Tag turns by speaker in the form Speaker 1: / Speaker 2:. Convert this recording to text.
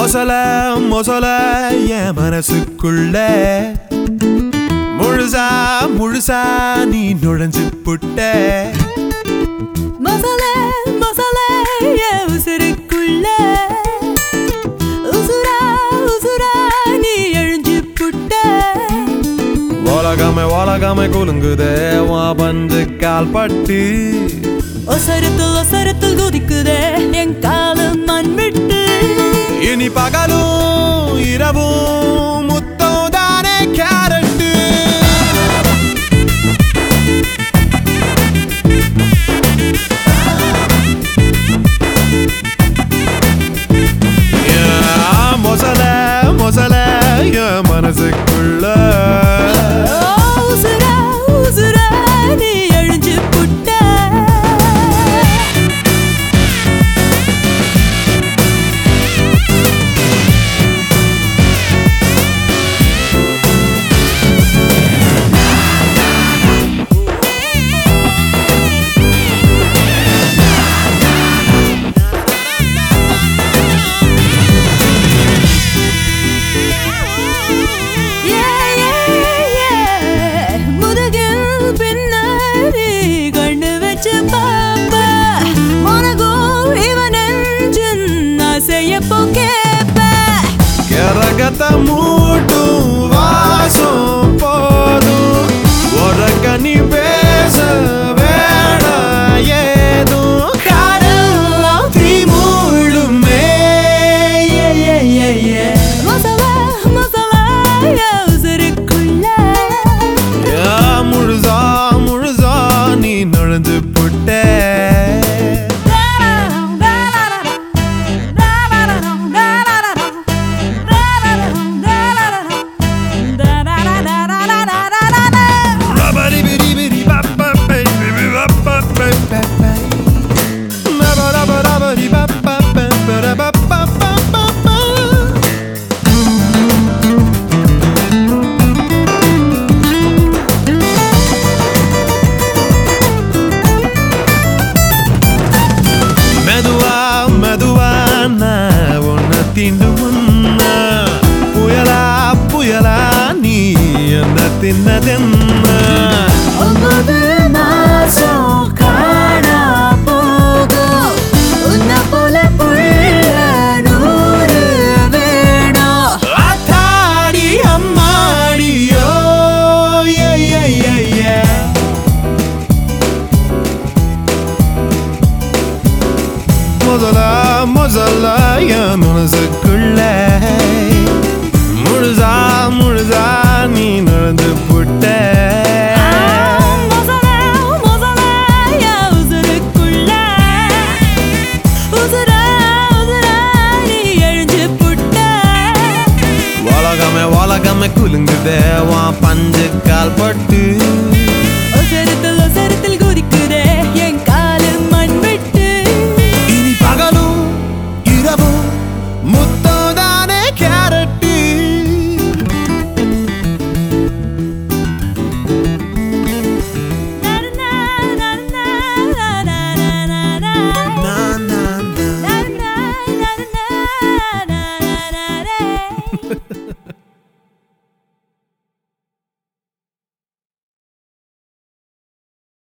Speaker 1: மொசல மொசல என் மனசுக்குள்ள முழுசா முழுசா நீ நுழைஞ்சு புட்ட
Speaker 2: மசால மசால என் உசுருக்குள்ள உசுரா உசுரா நீ எழுஞ்சு புட்ட
Speaker 1: உலகமே உலகமே குலுங்குதே வா பஞ்சு கால் பட்டு
Speaker 2: ஒசரத்தில் ஒசரத்தில் குதிக்குதே என் காலம் மண் விட்டு
Speaker 1: இனி பகலும் இரவும் முத்தம் தானே கேரட்டு ஏன் மொசல மொசல என் மனசுக்குள்ள
Speaker 2: ஓ, உசுரா உசுரா நீ எழுஞ்சு புட்ட Yeah, yeah, yeah. முதுகில் பின்னாடி கண்ணு வச்சு பாப்ப உனக்கும் இவன் நெஞ்சின் ஆசையப்போ கேப்ப
Speaker 1: கரகத்தை மூட்டும் வாசம் போதும் உறக்க நீ பேச வேணாம் ஏதும் காரெல்லாம் தீ மூழுமே Yeah, yeah, yeah, yeah.
Speaker 2: Masala masala என் உசுருக்குள்ள
Speaker 1: யா, முழுசா முழுசா நீ நுழைஞ்சு புட்ட மெதுவா மெதுவா நான் உன்னை தீண்டு முன்னா புயலா புயலா நீ என்ன தின்னதென்ன
Speaker 2: ஒன்பது மாசம் காணா போகும் உன்னை போல புள்ள நூறு வேணும்
Speaker 1: ஆத்தாடி அம்மாடியோ ஏ ஏ ஏ ஏ முதல்ல முதல்ல என் மனசுக்குள்ள முழுசா முழுசா நீ நடந்து புட்ட
Speaker 2: மசாலா மசாலா என் உசுருக்குள்ள உசுரா உசுரா நீ எழுஞ்சு புட்ட
Speaker 1: உலகமே உலகமே குலுங்குதே வா பஞ்சு கால் பட்டு